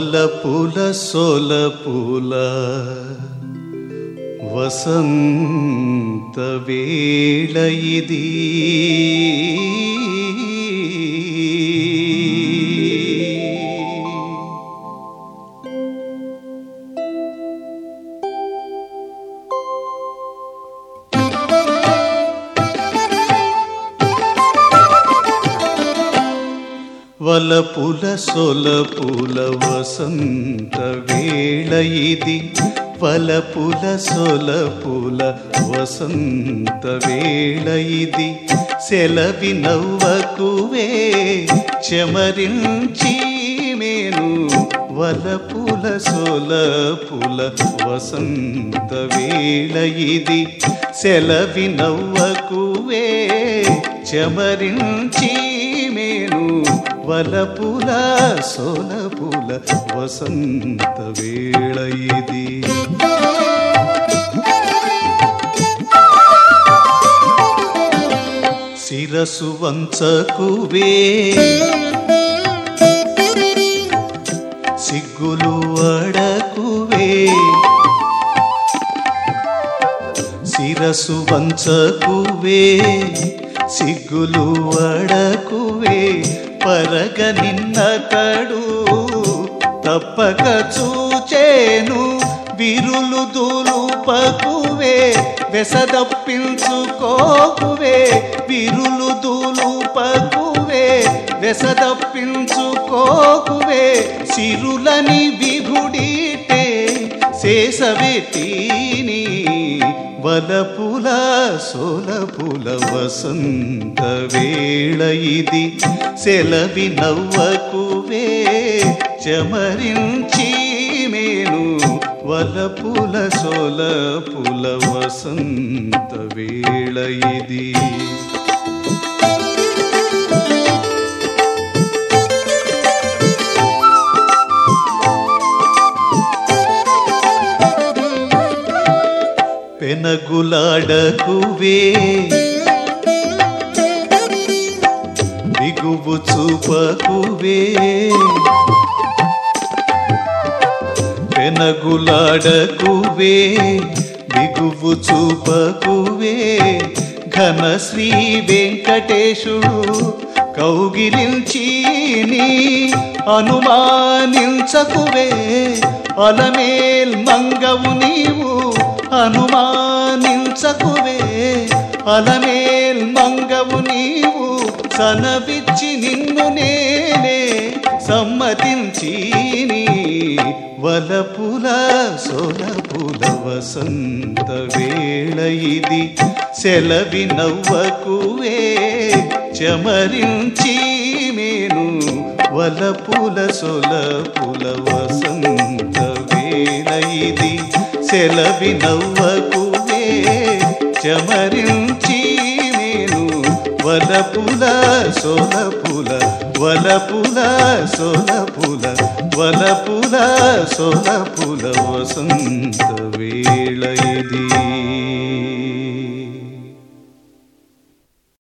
వలపుల సొలపుల వసంత వేళ ఇది వలపుల సొలపుల వసంత వేళ ఇది వలపుల సొలపుల వసంత వేళ ఇది సెలవి నవ్వకువే చెమరించి మేను వలపుల సొలపుల వసంత వేళ ఇది సెలవి నవ్వకువే చెమరించి మేను వలపుల సోలపుల వసంత వేళ ఇది శిరసు వంచకువే సిగ్గులు అడకువే శిరసు వంచకువే సిగ్గులు అడకువే పరగ నిన్నతడు తప్పక చూచేను విరులు దూలుపకువే వెసదప్పించుకోకువే విరులు దూలుపకువే వెసదప్పించుకోకువే సిరులని విభుడిటే శేషవెట్టిని వలపుల సోలపుల వసంత వేళ ఇది సెలవి నవ్వకువే చమరించి మేను వలపుల సోలపుల వసంత వేళ ఇది పెనగులాడకువే బిగువు చూపకువే పెనగులాడకువే బిగువు చూపకువే ఘన శ్రీ వెంకటేశుడు కౌగిలించి నీ అనుమానించకువే అలమేల్ మంగవు నీవు అనుమానించకువే అలమేల్ మంగవు నీవు సనవిచ్చి నిన్ను నేనే సమ్మతించి నీ వలపుల సొలపుల వసంత వేళ ఇది సెలవి నవ్వకువే చమరించి మేను వలపుల సొలపుల వసంత వేళ ఇది సెలవి నవ్వకువే చమరించి మేను వలపుల సోలపుల వలపుల సోలపుల వలపుల సోలపుల వసంత వేళ ఇది